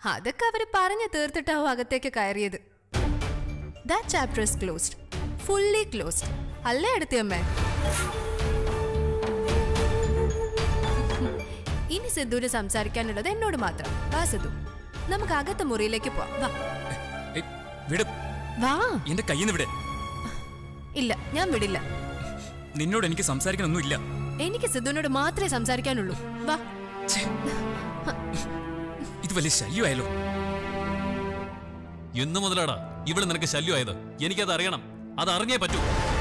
അതൊക്കെ അവര് പറഞ്ഞു തീർത്തിട്ടാവും അകത്തേക്ക് കയറിയത് that chapter is closed fully closed അല്ലേ എടുത്തിയമ്മേ ഇനി സിദ്ധുവിന് സംസാരിക്കാനുള്ളത് എന്നോട് മാത്രം വാ സിദ്ധു നമുക്ക് അകത്തെ മുറിയിലേക്ക് പോവാം വാ ഏയ്, വിട് വാ എന്റെ കയ്യിൽ നിന്ന് വിട് ഇല്ല ഞാൻ വിടില്ല നിന്നോട് എനിക്ക് സംസാരിക്കാനൊന്നും ഇല്ല എനിക്ക് സിദ്ധുവിനോട് മാത്രമേ സംസാരിക്കാനുള്ളൂ വാ ഇത് വലിയ ശല്യമായല്ലോ എന്നു മുതലാടാ ഇവിടെ നിനക്ക് ശല്യമായത് എനിക്കത് അറിയണം അത് അറിഞ്ഞേ പറ്റൂ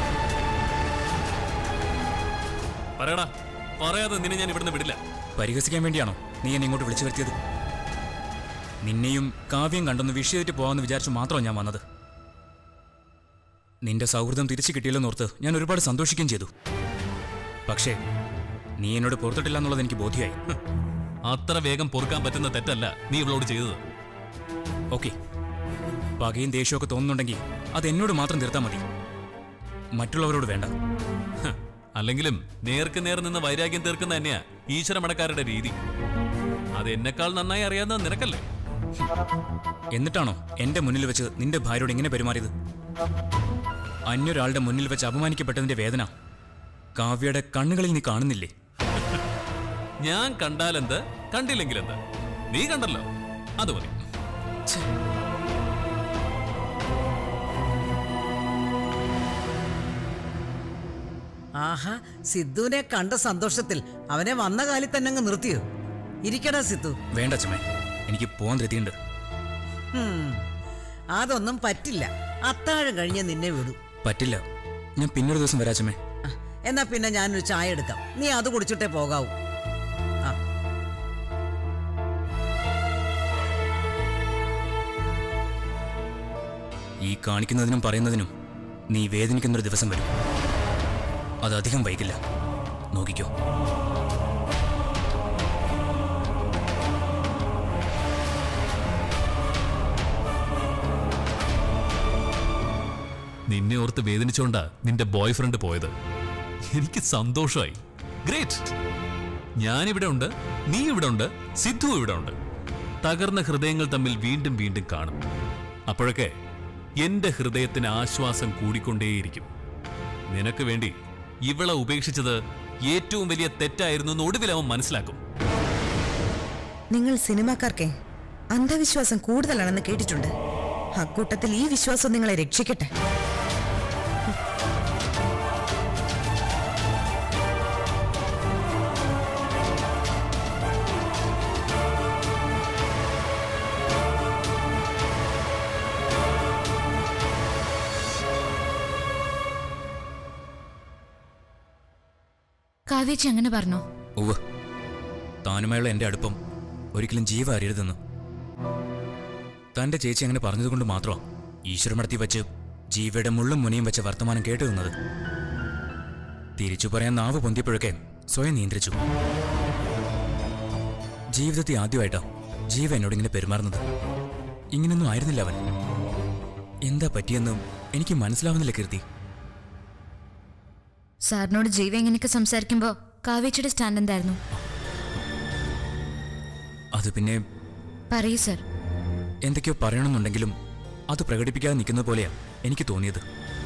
പറയടാ പറയാതെ നിന്നെ ഞാൻ ഇവിടുന്ന് വിടില്ല പരിഹസിക്കാൻ വേണ്ടിയാണോ നീ എന്നെ ഇങ്ങോട്ട് വിളിച്ചു വരുത്തിയത് നിന്നെയും കാവ്യം കണ്ടൊന്ന് വിഷ് ചെയ്തിട്ട് പോകാമെന്ന് വിചാരിച്ചു മാത്രമാണ് ഞാൻ വന്നത് നിന്റെ സൗഹൃദം തിരിച്ചു കിട്ടിയല്ലോന്നോർത്ത് ഞാൻ ഒരുപാട് സന്തോഷിക്കുകയും ചെയ്തു പക്ഷേ നീ എന്നോട് പുറത്തിട്ടില്ല എന്നുള്ളത് എനിക്ക് ബോധ്യമായി അത്ര വേഗം പൊറുക്കാൻ പറ്റുന്ന തെറ്റല്ല നീ ഇവളോട് ചെയ്തത് ഓക്കെ പകയും ദേഷ്യമൊക്കെ തോന്നുന്നുണ്ടെങ്കിൽ അത് എന്നോട് മാത്രം തീർത്താൽ മതി മറ്റുള്ളവരോട് വേണ്ട ഹ്, അല്ലെങ്കിലും നേർക്ക് നേർ നിന്ന് വൈരാഗ്യം തീർക്കുന്ന തന്നെയാ ഈശ്വരമടക്കാരുടെ രീതി അത് എന്നെക്കാൾ നന്നായി അറിയാവുന്നത് നിനക്കല്ലേ എന്നിട്ടാണോ എന്റെ മുന്നിൽ വെച്ച് നിന്റെ ഭാര്യയോട് ഇങ്ങനെ പെരുമാറിയത് അന്യൊരാളുടെ മുന്നിൽ വെച്ച് അപമാനിക്കപ്പെട്ടതിന്റെ വേദന കാവ്യയുടെ കണ്ണുകളിൽ നീ കാണുന്നില്ലേ ഞാൻ കണ്ടാലെന്ത് കണ്ടില്ലെങ്കിലെന്ത് നീ കണ്ടല്ലോ അത് മതി ആഹാ സിദ്ധുവിനെ കണ്ട സന്തോഷത്തിൽ അവനെ വന്ന കാലിൽ തന്നെ അങ്ങ് നിർത്തിയോ ഇരിക്കടാ സിദ്ധു വേണ്ട ചമ്മേ എനിക്ക് പോകാൻ ധൃതിയുണ്ട് ഹും, അതൊന്നും പറ്റില്ല അത്താഴം കഴിഞ്ഞ് നിന്നെ വിടൂ പറ്റില്ല ഞാൻ പിന്നൊരു ദിവസം വരാ ചമ്മേ ആ, എന്നാ പിന്നെ ഞാനൊരു ചായ എടുക്കാം നീ അത് കുടിച്ചിട്ടേ പോകാവൂ ആ ഈ കാണിക്കുന്നതിനും പറയുന്നതിനും നീ വേദനിക്കുന്നൊരു ദിവസം വരും അത് അധികം വൈകില്ല നോക്കിക്കോ നിന്നെ ഓർത്ത് വേദനിച്ചോണ്ടാ നിന്റെ ബോയ് ഫ്രണ്ട് പോയത് എനിക്ക് സന്തോഷമായി ഗ്രേറ്റ് ഞാനിവിടെ ഉണ്ട് നീ ഇവിടെ ഉണ്ട് സിദ്ധു ഇവിടെ ഉണ്ട് തകർന്ന ഹൃദയങ്ങൾ തമ്മിൽ വീണ്ടും വീണ്ടും കാണും അപ്പോഴൊക്കെ എന്റെ ഹൃദയത്തിന് ആശ്വാസം കൂടിക്കൊണ്ടേയിരിക്കും നിനക്ക് വേണ്ടി ഇവളെ ഉപേക്ഷിച്ചത് ഏറ്റവും വലിയ തെറ്റായിരുന്നു എന്ന് ഒടുവിൽ അവൻ മനസ്സിലാക്കും നിങ്ങൾ സിനിമാക്കാർക്ക് അന്ധവിശ്വാസം കൂടുതലാണെന്ന് കേട്ടിട്ടുണ്ട് അക്കൂട്ടത്തിൽ ഈ വിശ്വാസം നിങ്ങളെ രക്ഷിക്കട്ടെ കാവ്യേച്ചി അങ്ങനെ പറഞ്ഞോ ഉവ്വ് താനുമായുള്ള എന്റെ അടുപ്പം ഒരിക്കലും ജീവ അറിയരുതെന്ന് തന്റെ ചേച്ചി അങ്ങനെ പറഞ്ഞതുകൊണ്ട് മാത്രമാണ് ഈശ്വരമടത്തി വെച്ച് ജീവയുടെ മുള്ളും മുനയും വെച്ച വർത്തമാനം കേട്ടു നിന്നത് തിരിച്ചു പറയാൻ നാവ് പൊന്തിയപ്പോഴൊക്കെ സ്വയം നിയന്ത്രിച്ചു ജീവിതത്തിൽ ആദ്യമായിട്ടാ ജീവ എന്നോട് ഇങ്ങനെ പെരുമാറുന്നത് ഇങ്ങനൊന്നും ആയിരുന്നില്ല അവൻ എന്താ പറ്റിയെന്നും എനിക്ക് മനസ്സിലാവുന്നില്ല കീർത്തി സാറിനോട് ജീവ ഇങ്ങനെയൊക്കെ സംസാരിക്കുമ്പോ കാവ്യേച്ചിയുടെ സ്റ്റാൻഡ് എന്തായിരുന്നു അത് പിന്നെ പറയൂ സർ എന്തൊക്കെയോ പറയണമെന്നുണ്ടെങ്കിലും അത് പ്രകടിപ്പിക്കാതെ നിൽക്കുന്ന പോലെയാ എനിക്ക് തോന്നിയത്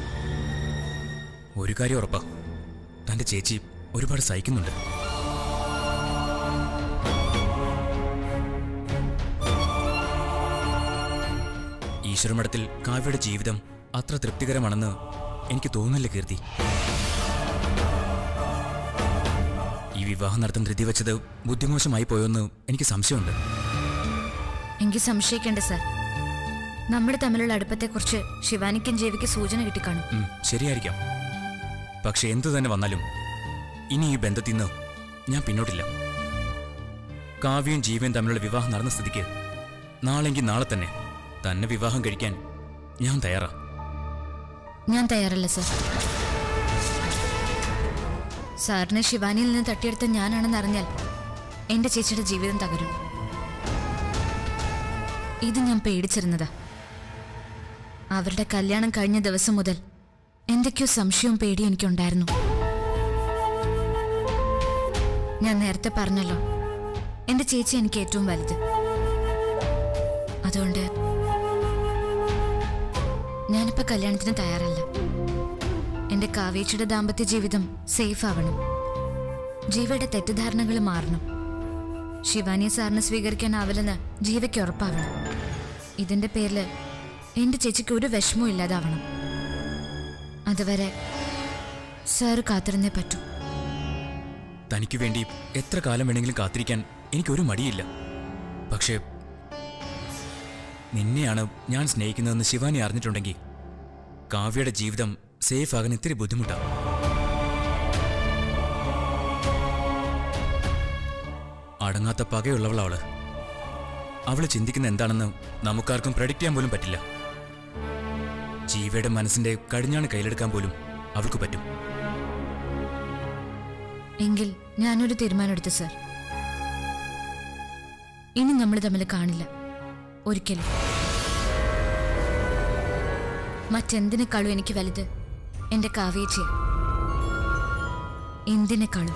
ഒരു കാര്യം ഉറപ്പാ തന്റെ ചേച്ചി ഒരുപാട് സഹിക്കുന്നുണ്ട് ഈശ്വരമഠത്തിൽ കാവ്യയുടെ ജീവിതം അത്ര തൃപ്തികരമാണെന്ന് എനിക്ക് തോന്നുന്നില്ല കീർത്തി ഈ വിവാഹം നടത്താൻ ധൃതി വെച്ചത് ബുദ്ധിമോശമായി പോയോന്ന് എനിക്ക് സംശയമുണ്ട് എനിക്ക് സംശയിക്കേണ്ട സർ നമ്മുടെ തമ്മിലുള്ള അടുപ്പത്തെക്കുറിച്ച് ശിവാനിക്കും ജേവിക്ക് സൂചന കിട്ടിക്കാണും ഉം, ശരിയായിരിക്കാം പക്ഷെ എന്തു തന്നെ വന്നാലും ഇനി ഈ ബന്ധത്തിൽ നിന്ന് ഞാൻ പിന്നോട്ടില്ല കാവ്യയും ജീവയും തമ്മിലുള്ള വിവാഹം നടന്ന സ്ഥിതിക്ക് നാളെങ്കിൽ നാളെ തന്നെ തന്നെ വിവാഹം കഴിക്കാൻ ഞാൻ തയ്യാറാ ഞാൻ തയ്യാറല്ല സർ സാറിനെ ശിവാനിയിൽ നിന്ന് തട്ടിയെടുത്ത ഞാനാണെന്ന് അറിഞ്ഞാൽ എന്റെ ചേച്ചിയുടെ ജീവിതം തകരും ഇത് ഞാൻ പേടിച്ചിരുന്നതാ അവരുടെ കല്യാണം കഴിഞ്ഞ ദിവസം മുതൽ എന്തൊക്കെയോ സംശയവും പേടിയും എനിക്കുണ്ടായിരുന്നു ഞാൻ നേരത്തെ പറഞ്ഞല്ലോ എന്റെ ചേച്ചി എനിക്ക് ഏറ്റവും വലുത് അതുകൊണ്ട് ഞാനിപ്പോ കല്യാണത്തിന് തയ്യാറല്ല എന്റെ കാവേച്ചിയുടെ ദാമ്പത്യ ജീവിതം സേഫ് ആവണം ജീവയുടെ തെറ്റിദ്ധാരണകൾ മാറണം ശിവാനിയെ സാറിന് സ്വീകരിക്കാനാവില്ലെന്ന് ജീവയ്ക്ക് ഉറപ്പാവണം ഇതിന്റെ പേരില് എന്റെ ചേച്ചിക്ക് ഒരു വിഷമവും ഇല്ലാതാവണം അതുവരെ സാറ് കാത്തിരുന്നേ പറ്റൂ തനിക്ക് വേണ്ടി എത്ര കാലം വേണമെങ്കിലും കാത്തിരിക്കാൻ എനിക്കൊരു മടിയില്ല പക്ഷേ നിന്നെയാണ് ഞാൻ സ്നേഹിക്കുന്നതെന്ന് ശിവാനി അറിഞ്ഞിട്ടുണ്ടെങ്കിൽ കാവ്യയുടെ ജീവിതം സേഫ് ആകാൻ ഇത്തിരി ബുദ്ധിമുട്ടാണ് അടങ്ങാത്ത പകയുള്ളവൾ അവള് അവള് ചിന്തിക്കുന്ന എന്താണെന്ന് നമുക്കാർക്കും പ്രഡിക്റ്റ് ചെയ്യാൻ പോലും പറ്റില്ല ജീവയുടെ മനസ്സിന്റെ കടിഞ്ഞാണ് കയ്യിലെടുക്കാൻ പോലും അവൾക്ക് പറ്റും എങ്കിൽ ഞാനൊരു തീരുമാനമെടുത്തു സർ ഇനി നമ്മൾ തമ്മിൽ കാണില്ല ഒരിക്കലും മറ്റെന്തിനേക്കാളും എനിക്ക് വലുത് എന്റെ കാവേച്ചിയ എന്തിനേക്കാളും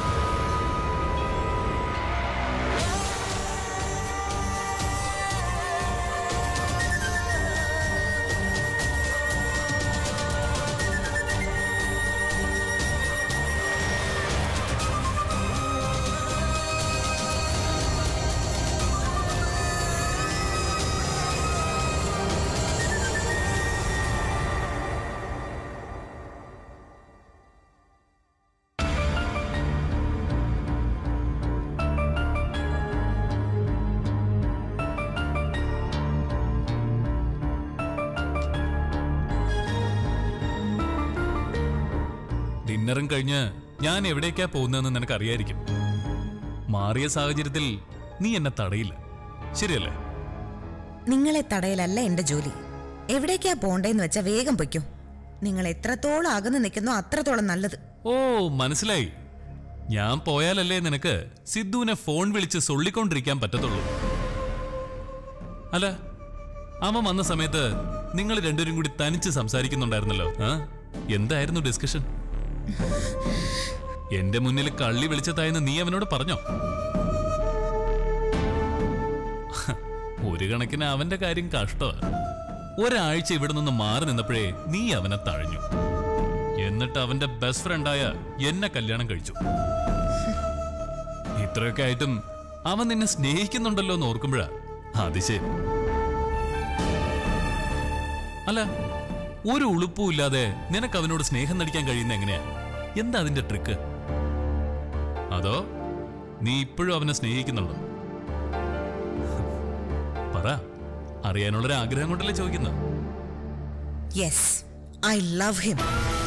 ഡിന്നറും കഴിഞ്ഞ് ഞാൻ എവിടേക്കാ പോകുന്നതെന്ന് നിനക്ക് അറിയായിരിക്കും മാറിയ സാഹചര്യത്തിൽ നീ എന്നെ തടയില്ല ശരിയല്ലേ നിങ്ങളെ തടയലല്ല എന്റെ ജോലി എവിടേക്കാ പോണ്ടേന്ന് വെച്ചാ വേഗം പൊയ്ക്കോ നിങ്ങൾ എത്രത്തോളം അകന്ന് നിൽക്കുന്നോ അത്രത്തോളം നല്ലത് ഓ മനസ്സിലായി ഞാൻ പോയാലല്ലേ നിനക്ക് സിദ്ധുവിനെ ഫോൺ വിളിച്ച് സൊള്ളിക്കൊണ്ടിരിക്കാൻ പറ്റത്തുള്ളൂ അല്ല അവൻ വന്ന സമയത്ത് നിങ്ങൾ രണ്ടുപേരും കൂടി തനിച്ച് സംസാരിക്കുന്നുണ്ടായിരുന്നല്ലോ ആ എന്തായിരുന്നു ഡിസ്കഷൻ എന്റെ മുന്നിൽ കള്ളി വിളിച്ചതായെന്ന് നീ അവനോട് പറഞ്ഞോ ഒരു കണക്കിന് അവന്റെ കാര്യം കഷ്ടമാ ഒരാഴ്ച ഇവിടെ നിന്ന് മാറി നിന്നപ്പോഴേ നീ അവനെ തഴഞ്ഞു എന്നിട്ട് അവന്റെ ബെസ്റ്റ് ഫ്രണ്ടായ എന്നെ കല്യാണം കഴിച്ചു ഇത്രയൊക്കെ ആയിട്ടും അവൻ നിന്നെ സ്നേഹിക്കുന്നുണ്ടല്ലോ എന്ന് ഓർക്കുമ്പോഴാ അതിശയം അല്ല ഒരു ഉളുപ്പും ഇല്ലാതെ നിനക്ക് അവനോട് സ്നേഹം നടിക്കാൻ കഴിയുന്ന എങ്ങനെയാ എന്താ അതിന്റെ ട്രിക്ക് അതോ നീ ഇപ്പോഴും അവനെ സ്നേഹിക്കുന്നുണ്ടോ പറ അറിയാനുള്ളൊരു ആഗ്രഹം കൊണ്ടല്ലേ ചോദിക്കുന്നത് യെസ് ഐ ലവ് ഹിം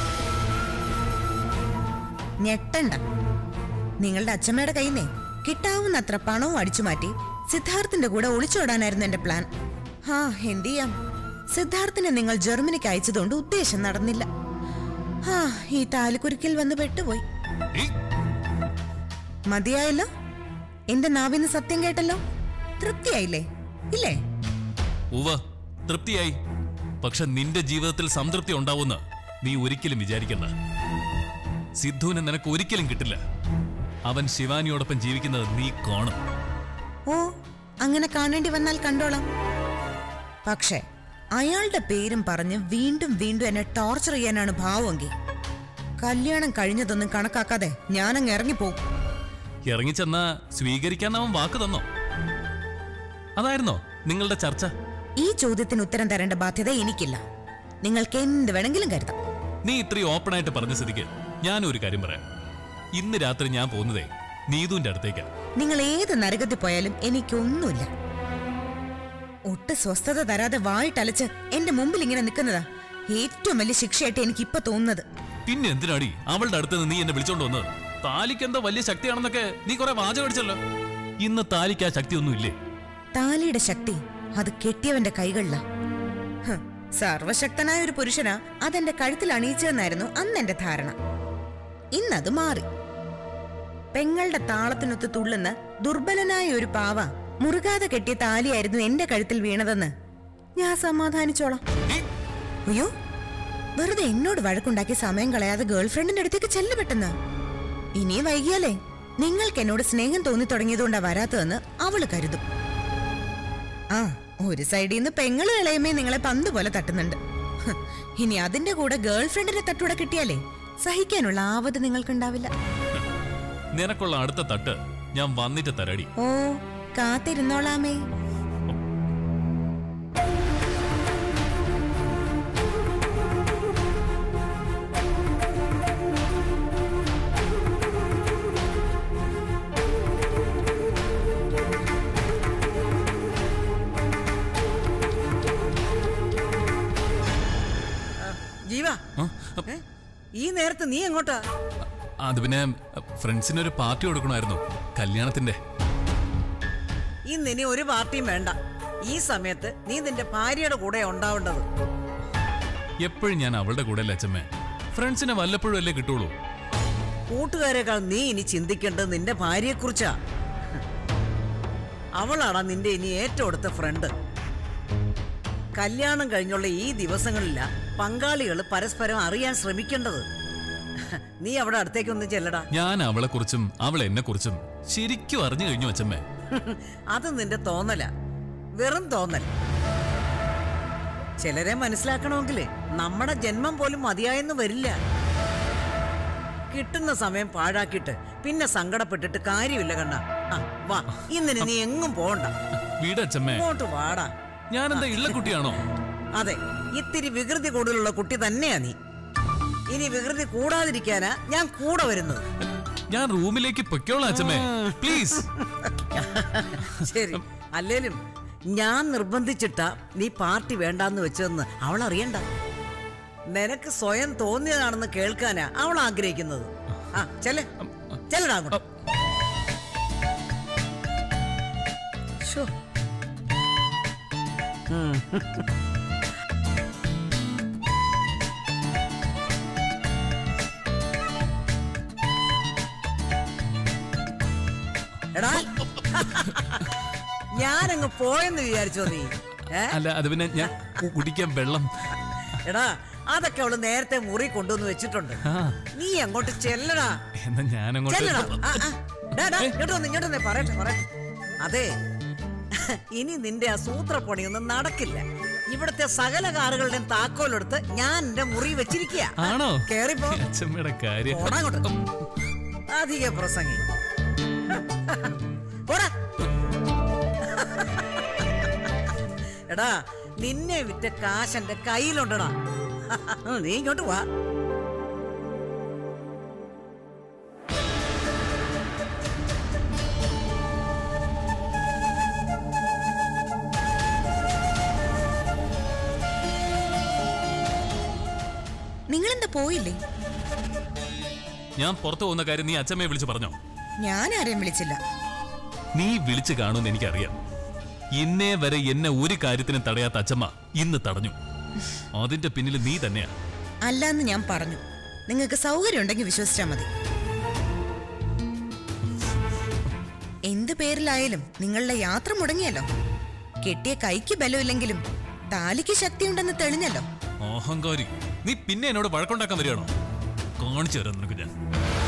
ഞെട്ടണ്ട നിങ്ങളുടെ അച്ഛമ്മയുടെ കയ്യിൽ നിന്നേ കിട്ടാവുന്നത്ര പണവും അടിച്ചു മാറ്റി സിദ്ധാർത്ഥിന്റെ കൂടെ ഒളിച്ചോടാനായിരുന്നു എന്റെ പ്ലാൻ ആ എന്ത് ചെയ്യാം സിദ്ധാർത്ഥിനെ നിങ്ങൾ ജർമ്മനിക്ക് അയച്ചതുകൊണ്ട് ഉദ്ദേശം നടന്നില്ല ആ ഈ താലിക്കുരുക്കിൽ വന്ന് പെട്ടുപോയി ഏയ്, മതിയായല്ലോ എന്റെ നാവിന്ന് സത്യം കേട്ടല്ലോ തൃപ്തിയായില്ലേ ഇല്ലേ ഉവ്വ തൃപ്തിയായി പക്ഷെ നിന്റെ ജീവിതത്തിൽ സംതൃപ്തി ഉണ്ടാവുമെന്ന് നീ ഒരിക്കലും വിചാരിക്കണ്ട സിദ്ധുവിനെ നിനക്ക് ഒരിക്കലും കിട്ടില്ല അവൻ ശിവാനിയോടൊപ്പം ജീവിക്കുന്നത് നീ കാണും ഓ അങ്ങനെ കാണേണ്ടി വന്നാൽ കണ്ടോളാം പക്ഷേ അയാളുടെ പേരും പറഞ്ഞ് വീണ്ടും വീണ്ടും എന്നെ ടോർച്ചർ ചെയ്യാനാണ് ഭാവമെങ്കിൽ കല്യാണം കഴിഞ്ഞതൊന്നും കണക്കാക്കാതെ ഞാനങ്ങ് ഇറങ്ങിപ്പോവും ഇറങ്ങിച്ചെന്നാ സ്വീകരിക്കാൻ അവൻ വാക്ക് തന്നോ അതായിരുന്നോ നിങ്ങളുടെ ചർച്ച ഈ ചോദ്യത്തിന് ഉത്തരം തരേണ്ട ബാധ്യത എനിക്കില്ല നിങ്ങൾക്ക് എന്ത് വേണമെങ്കിലും കരുതാം നീ ഇത്രയും ഓപ്പണായിട്ട് പറഞ്ഞ സ്ഥിതിക്ക് ഞാൻ ഒരു കാര്യം പറയാം ഇന്ന് രാത്രി ഞാൻ പോകുന്നതേ നീതുവിന്റെ അടുത്തേക്കാ നിങ്ങൾ ഏത് നരകത്തിൽ പോയാലും എനിക്കൊന്നുമില്ല ഒട്ട് സ്വസ്ഥത തരാതെ വായിട്ടലച്ച് എന്റെ മുമ്പിൽ ഇങ്ങനെ നിൽക്കുന്നതാ ഏറ്റവും വലിയ ശിക്ഷയായിട്ട് എനിക്ക് ഇപ്പൊ തോന്നുന്നത് പിന്നെ എന്തിനാടി അവളുടെ അടുത്ത് നിന്ന് നീ എന്നെ വിളിച്ചോണ്ട് വന്നത് താലിക്ക് എന്തോ വലിയ ശക്തിയാണെന്നൊക്കെ നീ കുറെ വാചകം അടിച്ചല്ലോ ഇന്ന് താലിക്ക് ആ ശക്തി ഒന്നും ഇല്ലേ താലിയുടെ ശക്തി അത് കെട്ടിയവന്റെ കൈകളിലാ ഹ്, സർവശക്തനായ ഒരു പുരുഷനാ അതെന്റെ കഴുത്തിൽ അണിയിച്ചതെന്നായിരുന്നു അന്ന് എന്റെ ധാരണ ഇന്നത് മാറി പെങ്ങളുടെ താളത്തിനൊത്ത് തുള്ളുന്ന ദുർബലനായ ഒരു പാവ മുറുകാതെ കെട്ടിയ താലിയായിരുന്നു എന്റെ കഴുത്തിൽ വീണതെന്ന് ഞാൻ സമാധാനിച്ചോളാം അയ്യോ വെറുതെ എന്നോട് വഴക്കുണ്ടാക്കി സമയം കളയാതെ ഗേൾഫ്രണ്ടിന്റെ അടുത്തേക്ക് ചെല്ലു പെട്ടെന്ന് ഇനിയും വൈകിയാലേ നിങ്ങൾക്ക് എന്നോട് സ്നേഹം തോന്നി തുടങ്ങിയതുകൊണ്ടാ വരാത്തതെന്ന് അവള് കരുതും ആ ഒരു സൈഡിൽ നിന്ന് പെങ്ങള് ഇളയമേ നിങ്ങളെ പന്ത് പോലെ തട്ടുന്നുണ്ട് ഹ്, ഇനി അതിന്റെ കൂടെ ഗേൾ ഫ്രണ്ടിനെ തട്ടൂടെ കിട്ടിയാലേ സഹിക്കാനുള്ള ആവത് നിങ്ങൾക്കുണ്ടാവില്ല നിനക്കുള്ള അടുത്ത തട്ട് ഞാൻ വന്നിട്ട് തരടി ഓ കാത്തിരുന്നോളാമേ ജീവ ഏ? ഈ നേരത്ത് നീ എങ്ങോട്ടാ അത് പിന്നെ ഫ്രണ്ട്സിന് ഒരു പാർട്ടി കൊടുക്കണമായിരുന്നു കല്യാണത്തിന്റെ ഇന്ന് ഇനി ഒരു പാർട്ടിയും വേണ്ട ഈ സമയത്ത് നീ നിന്റെ ഭാര്യയുടെ കൂടെ ഉണ്ടാവേണ്ടത് എപ്പോഴും ഞാൻ അവളുടെ കൂടെ അല്ലേ അച്ഛമ്മേ ഫ്രണ്ട്സിനെ വല്ലപ്പോഴും അല്ലേ കിട്ടുള്ളൂ കൂട്ടുകാരെക്കാൾ നീ ഇനി ചിന്തിക്കേണ്ടത് നിന്റെ ഭാര്യയെക്കുറിച്ചാ അവളാണ് നിന്റെ ഇനി ഏറ്റവും അടുത്ത ഫ്രണ്ട് കല്യാണം കഴിഞ്ഞുള്ള ഈ ദിവസങ്ങളില പങ്കാളികൾ പരസ്പരം അറിയാൻ ശ്രമിക്കേണ്ടത് നീ അവിടെ അടുത്തേക്കൊന്ന് ചെല്ലടാ ഞാൻ അവളെ കുറിച്ചും അവൾ എന്നെ കുറിച്ചും ശരിക്കും അറിഞ്ഞു കഴിഞ്ഞു അച്ഛമ്മേ അത് നിന്റെ തോന്നല വെറും തോന്നൽ ചിലരെ മനസ്സിലാക്കണമെങ്കിൽ നമ്മുടെ ജന്മം പോലും മതിയായെന്ന് വരില്ല കിട്ടുന്ന സമയം പാഴാക്കിയിട്ട് പിന്നെ സങ്കടപ്പെട്ടിട്ട് കാര്യമില്ല കണ്ണ ആ, വാ ഇന്നിന് നീ എങ്ങും പോണ്ട വീട് അച്ഛമ്മേ ഇങ്ങോട്ട് വാടാ ഞാനെന്താ ഇള്ളക്കുട്ടിയാണോ അതെ ഇത്തിരി വികൃതി കൂടുതലുള്ള കുട്ടി തന്നെയാ നീ ഇനി വികൃതി കൂടാതിരിക്കാനാ ഞാൻ കൂടെ വരുന്നത് ഞാൻ റൂമിലേക്ക് പൊയ്ക്കോളാം അച്ഛമ്മേ പ്ലീസ് ശരി അല്ലേലും ഞാൻ നിർബന്ധിച്ചിട്ടാ നീ പാർട്ടി വേണ്ടാന്ന് വെച്ചതെന്ന് അവൾ അറിയണ്ട നിനക്ക് സ്വയം തോന്നിയതാണെന്ന് കേൾക്കാനാ അവൾ ആഗ്രഹിക്കുന്നത് ആ ചെല്ലേ ചെല്ലടാ അങ്ങോട്ട് ശോ. ഉം. എടാ ഞാനങ്ങ് പോയെന്ന് വിചാരിച്ചോ നീ ഏ അല്ല അത് പിന്നെ ഞാൻ കു- കുടിക്കാൻ വെള്ളം എടാ അതൊക്കെ അവള് നേരത്തെ മുറി കൊണ്ടുവന്ന് വെച്ചിട്ടുണ്ട് ആ നീ അങ്ങോട്ട് ചെല്ലടാ എന്നാ ഞാനങ്ങോട്ട് ചെല്ലടാ ആ, ആ. ഡാ, ഡാ, ഇങ്ങോട്ട് വന്ന് ഇങ്ങോട്ട് വന്നേ പറയട്ടെ പറയട്ടെ അതെ ഇനി നിന്റെ ആ സൂത്രപ്പണിയൊന്നും നടക്കില്ല ഇവിടുത്തെ സകല കാറുകളുടെയും താക്കോലെടുത്ത് ഞാൻ എന്റെ മുറി വെച്ചിരിക്കുക ആണോ കേറിപ്പോ അച്ഛമ്മയുടെ കാര്യം പോടാ അങ്ങോട്ട് അധിക പ്രസംഗി പോടാ എടാ നിന്നെ വിറ്റ കാശ് എന്റെ കയ്യിലുണ്ടടാ നീ ഇങ്ങോട്ട് വാ നിങ്ങളെന്താ പോയില്ലേ ഞാൻ പുറത്തു പോകുന്ന കാര്യം നീ അച്ഛമ്മയെ വിളിച്ച് പറഞ്ഞോ ഞാൻ ആരെയും വിളിച്ചില്ല നീ വിളിച്ചു കാണുമെന്ന് എനിക്കറിയാം ഇന്നേ വരെ എന്നെ ഒരു കാര്യത്തിനും തടയാത്ത അച്ഛമ്മ ഇന്ന് തടഞ്ഞു അതിന്റെ പിന്നിൽ നീ തന്നെയാ അല്ലാന്ന് ഞാൻ പറഞ്ഞു നിങ്ങൾക്ക് സൗകര്യം ഉണ്ടെങ്കിൽ വിശ്വസിച്ചാൽ മതി എന്ത് പേരിലായാലും നിങ്ങളുടെ യാത്ര മുടങ്ങിയല്ലോ കെട്ടിയ കൈക്ക് ബലമില്ലെങ്കിലും താലിക്ക് ശക്തിയുണ്ടെന്ന് തെളിഞ്ഞല്ലോ അഹങ്കാരി നീ പിന്നെ എന്നോട് വഴക്കുണ്ടാക്കാൻ വരികയാണോ കാണിച്ചു തരാം നിനക്ക് ഞാൻ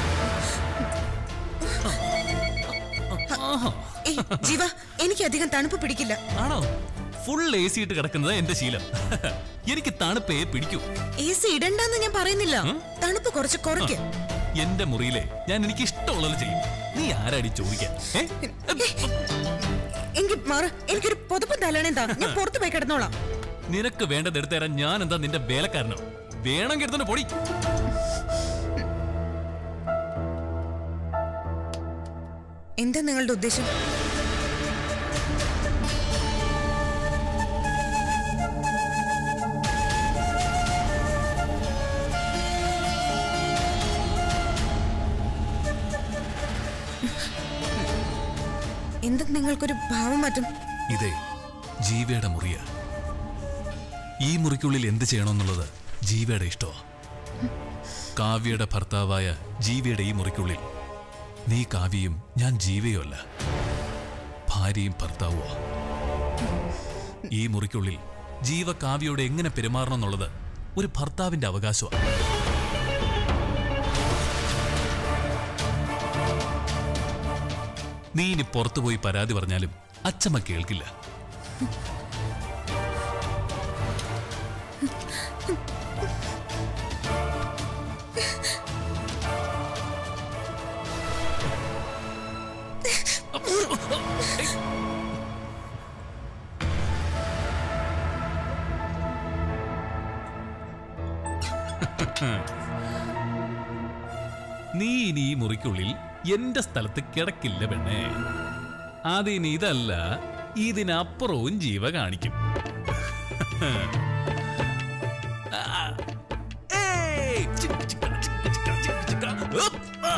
ആഹാ. ഏയ് ജീവ എനിക്ക് അധികം തണുപ്പ് പിടിക്കില്ല ആണോ ഫുൾ എ സി ഇട്ട് കിടക്കുന്നത് എന്റെ ശീലം എനിക്ക് തണുപ്പേ പിടിക്കൂ എ സി ഇടണ്ടെന്ന് ഞാൻ പറയുന്നില്ല തണുപ്പ് കുറച്ച് കുറയ്ക്ക് എന്റെ മുറിയിലെ ഞാൻ എനിക്ക് ഇഷ്ടമുള്ളത് ചെയ്യും നീ ആരാടി ചോദിക്കാൻ ഏ? എങ്കിൽ മാറ എനിക്കൊരു പുതപ്പ് തലണേ താ ഞാൻ പുറത്ത് പോയി കിടന്നോളാം നിനക്ക് വേണ്ടത് എടുത്തു തരാൻ ഞാൻ എന്താ നിന്റെ വേലക്കാരനോ വേണമെങ്കിൽ എടുത്തോണ്ട് പൊടി എന്താ നിങ്ങളുടെ ഉദ്ദേശം എന്താ നിങ്ങൾക്കൊരു ഭാവം മാറ്റം ഇതേ ജീവയുടെ മുറിയാ ഈ മുറിക്കുള്ളിൽ എന്ത് ചെയ്യണമെന്നുള്ളത് ജീവയുടെ ഇഷ്ടമാ കാവ്യയുടെ ഭർത്താവായ ജീവയുടെ ഈ മുറിക്കുള്ളിൽ നീ കാവ്യയും ഞാൻ ജീവയോ അല്ല ഭാര്യയും ഭർത്താവുമാ ഈ മുറിക്കുള്ളിൽ ജീവ കാവ്യയോട് എങ്ങനെ പെരുമാറണം എന്നുള്ളത് ഒരു ഭർത്താവിന്റെ അവകാശമാണ് നീ ഇനി പുറത്തുപോയി പരാതി പറഞ്ഞാലും അച്ചമ്മ കേൾക്കില്ല നീ ഇനി ഈ മുറിക്കുള്ളിൽ എന്റെ സ്ഥലത്ത് കിടക്കില്ല പെണ്ണേ അതിന് ഇതല്ല ഇതിനപ്പുറവും ജീവ കാണിക്കും ആ. ഏയ്! ചിക്ക, ചിക്ക, ചിക്ക, ചിക്ക, ചിക്ക, ചിക്ക. ഉപ്പ്! ആ!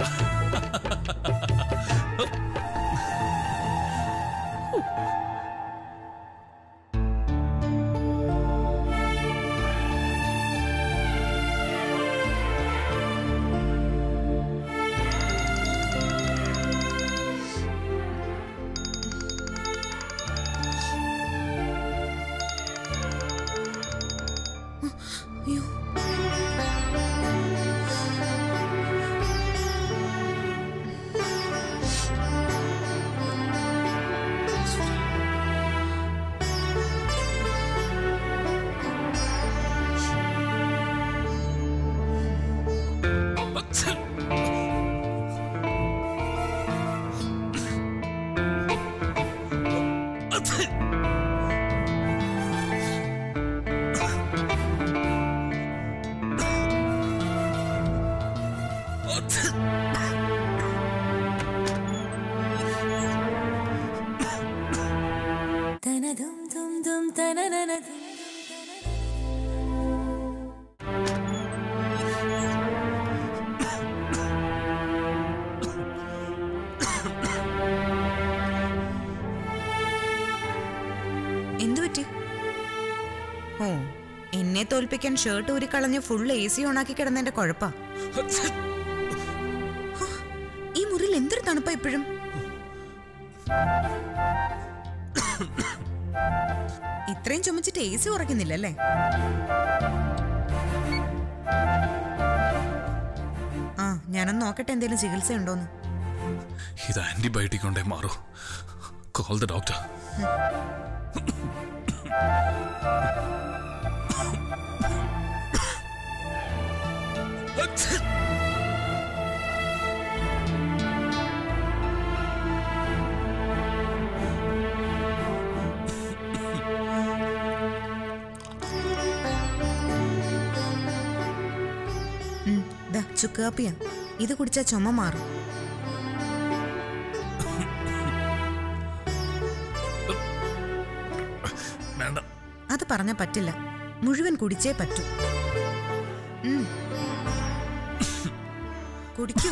അയ്യോ എന്തു പറ്റി ഓ എന്നെ തോൽപ്പിക്കാൻ ഷർട്ട് ഊരിക്കളഞ്ഞ് ഫുൾ എ സി ഓണാക്കി കിടന്നതിന്റെ കുഴപ്പാ ഹോ, ഈ മുറിയിൽ എന്തൊരു തണുപ്പാ ഇപ്പോഴും ഇത്രയും ചുമച്ചിട്ട് എ സി ഉറക്കുന്നില്ലല്ലേ ആ ഞാനൊന്ന് നോക്കട്ടെ എന്തെങ്കിലും ചികിത്സ ഉണ്ടോന്ന് ഇത് ആന്റിബയോട്ടിക് കൊണ്ടേ മാറൂ കോൾ ദ ഡോക്ടർ ഉം, ദാ ചുക്ക് കാപ്പിയാ ഇത് കുടിച്ചാ ചുമ മാറും വേണ്ട അത് പറഞ്ഞ പറ്റില്ല മുഴുവൻ കുടിച്ചേ പറ്റൂ ഉം. കുടിക്കൂ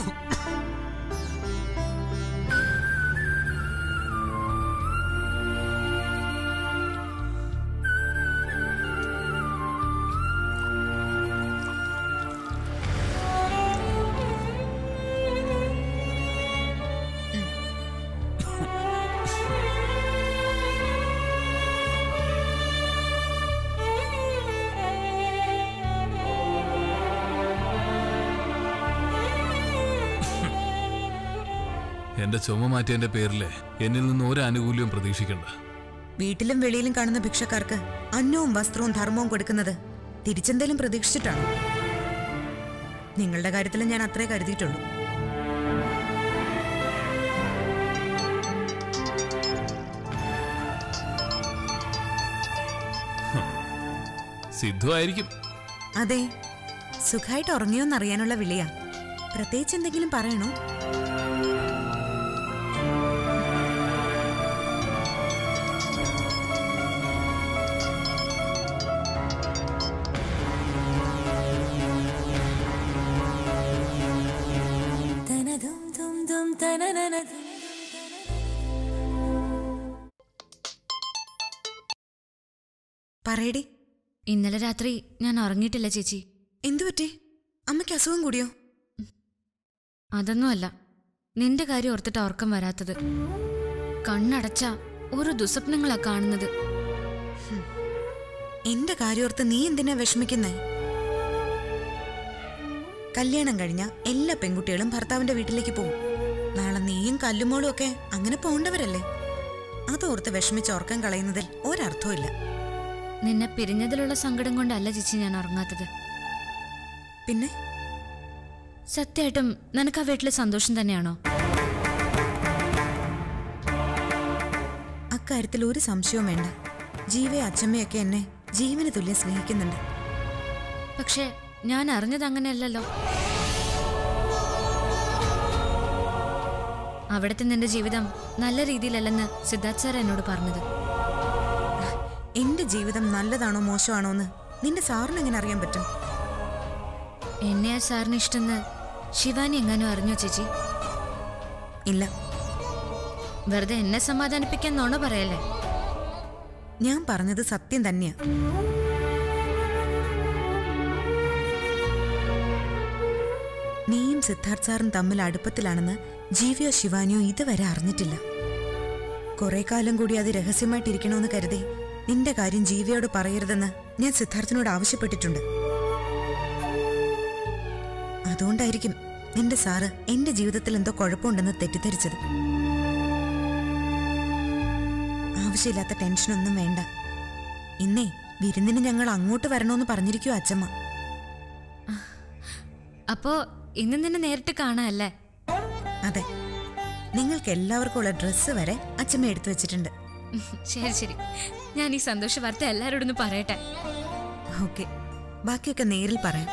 എന്റെ ചുമ മാറ്റിയതിന്റെ പേരില് എന്നിൽ നിന്ന് ഒരു ആനുകൂല്യവും പ്രതീക്ഷിക്കണ്ട വീട്ടിലും വെളിയിലും കാണുന്ന ഭിക്ഷക്കാർക്ക് അന്നവും വസ്ത്രവും ധർമ്മവും കൊടുക്കുന്നത് തിരിച്ചെന്തേലും പ്രതീക്ഷിച്ചിട്ടാണ് നിങ്ങളുടെ കാര്യത്തിൽ ഞാൻ അത്രേ കരുതിയിട്ടുള്ളൂ സിദ്ധു ആയിരിക്കും അതെ സുഖമായിട്ട് ഉറങ്ങിയോന്നറിയാനുള്ള വിളിയാ പ്രത്യേകിച്ച് എന്തെങ്കിലും പറയണോ പറയടി ഇന്നലെ രാത്രി ഞാൻ ഉറങ്ങിയിട്ടില്ല ചേച്ചി എന്തു പറ്റി അമ്മയ്ക്ക് അസുഖം കൂടിയോ അതൊന്നുമല്ല നിന്റെ കാര്യം ഓർത്തിട്ട് ഉറക്കം വരാത്തത് കണ്ണടച്ച ഓരോ ദുസ്വപ്നങ്ങളാ കാണുന്നത് എന്റെ കാര്യോർത്ത് നീ എന്തിനാ വിഷമിക്കുന്നേ കല്യാണം കഴിഞ്ഞ എല്ലാ പെൺകുട്ടികളും ഭർത്താവിന്റെ വീട്ടിലേക്ക് പോകും നാളെ നീയും കല്ലുമോളും ഒക്കെ അങ്ങനെ പോകേണ്ടവരല്ലേ അതോർത്ത് വിഷമിച്ച് ഉറക്കം കളയുന്നതിൽ ഒരർത്ഥവും ഇല്ല നിന്നെ പിരിഞ്ഞതിലുള്ള സങ്കടം കൊണ്ടല്ല ചേച്ചി ഞാൻ ഉറങ്ങാത്തത് പിന്നെ സത്യമായിട്ടും നിനക്ക് ആ വീട്ടിൽ സന്തോഷം തന്നെയാണോ അക്കാര്യത്തിൽ ഒരു സംശയവും വേണ്ട ജീവയെ അച്ഛമ്മയൊക്കെ എന്നെ ജീവന് തുല്യം സ്നേഹിക്കുന്നുണ്ട് പക്ഷേ ഞാൻ അറിഞ്ഞത് അങ്ങനെയല്ലല്ലോ അവിടുത്തെ നിന്റെ ജീവിതം നല്ല രീതിയിലല്ലെന്ന് സിദ്ധാർത്ഥ് സാർ എന്നോട് പറഞ്ഞത് എന്റെ ജീവിതം നല്ലതാണോ മോശമാണോ എന്ന് നിന്റെ സാറിന് എങ്ങനെ അറിയാൻ പറ്റും എന്നെ ആ സാറിന് ഇഷ്ടമെന്ന് ശിവാനി എങ്ങാനും അറിഞ്ഞോ ചേച്ചി ഇല്ല വെറുതെ എന്നെ സമാധാനിപ്പിക്കാൻ നോണ പറയല്ലേ ഞാൻ പറഞ്ഞത് സത്യം തന്നെയാ നീയും സിദ്ധാർത്ഥ് സാറും തമ്മിൽ അടുപ്പത്തിലാണെന്ന് ജീവയോ ശിവാനിയോ ഇതുവരെ അറിഞ്ഞിട്ടില്ല കുറെ കാലം കൂടി അത് രഹസ്യമായിട്ടിരിക്കണമെന്ന് കരുതി നിന്റെ കാര്യം ജീവയോട് പറയരുതെന്ന് ഞാൻ സിദ്ധാർത്ഥിനോട് ആവശ്യപ്പെട്ടിട്ടുണ്ട് അതുകൊണ്ടായിരിക്കും നിന്റെ സാറ് എന്റെ ജീവിതത്തിൽ എന്തോ കുഴപ്പമുണ്ടെന്ന് തെറ്റിദ്ധരിച്ചത് ആവശ്യമില്ലാത്ത ടെൻഷനൊന്നും വേണ്ട ഇന്നേ വിരുന്നിന് ഞങ്ങൾ അങ്ങോട്ട് വരണമെന്ന് പറഞ്ഞിരിക്കുവോ അച്ഛമ്മ അപ്പോ ഇന്ന് നിന്നെ നേരിട്ട് കാണാല്ലേ അതെ നിങ്ങൾക്ക് എല്ലാവർക്കും ഉള്ള ഡ്രസ്സ് വരെ അച്ഛമ്മ എടുത്തു വെച്ചിട്ടുണ്ട് ശരി ശരി ഞാൻ ഈ സന്തോഷ വാർത്ത എല്ലാവരോടും ഒന്ന് പറയട്ടെ ഓക്കെ ബാക്കിയൊക്കെ നേരിൽ പറയാം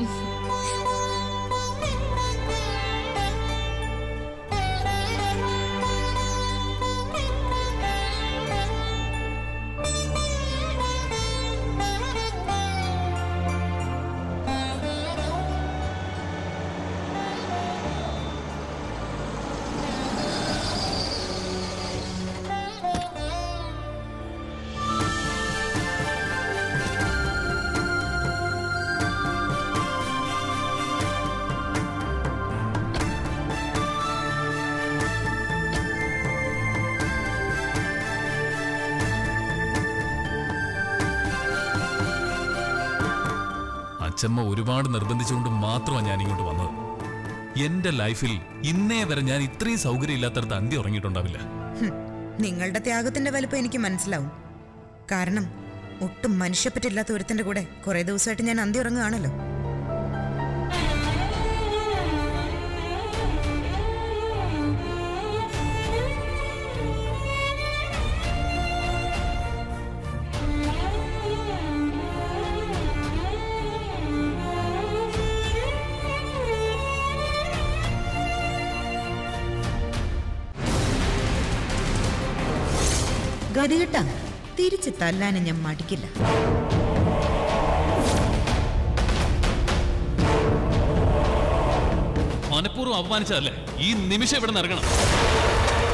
അച്ഛമ്മ ഒരുപാട് നിർബന്ധിച്ചുകൊണ്ട് മാത്രമാണ് ഞാൻ ഇങ്ങോട്ട് വന്നത് എന്റെ ലൈഫിൽ ഇന്നേ വരെ ഞാൻ ഇത്രയും സൗകര്യം ഇല്ലാത്തടത്ത് അന്തി ഉറങ്ങിയിട്ടുണ്ടാവില്ല ഹും, നിങ്ങളുടെ ത്യാഗത്തിന്റെ വലുപ്പം എനിക്ക് മനസ്സിലാവും കാരണം ഒട്ടും മനുഷ്യപ്പറ്റില്ലാത്ത ഒരുത്തന്റെ കൂടെ കുറെ ദിവസമായിട്ട് ഞാൻ അന്തി ഉറങ്ങുകയാണല്ലോ ഗതികിട്ട തിരിച്ച് തല്ലാനും ഞാൻ മടിക്കില്ല മനഃപൂർവ്വം അപമാനിച്ചതല്ലേ ഈ നിമിഷം ഇവിടെ നിന്ന് ഇറങ്ങണം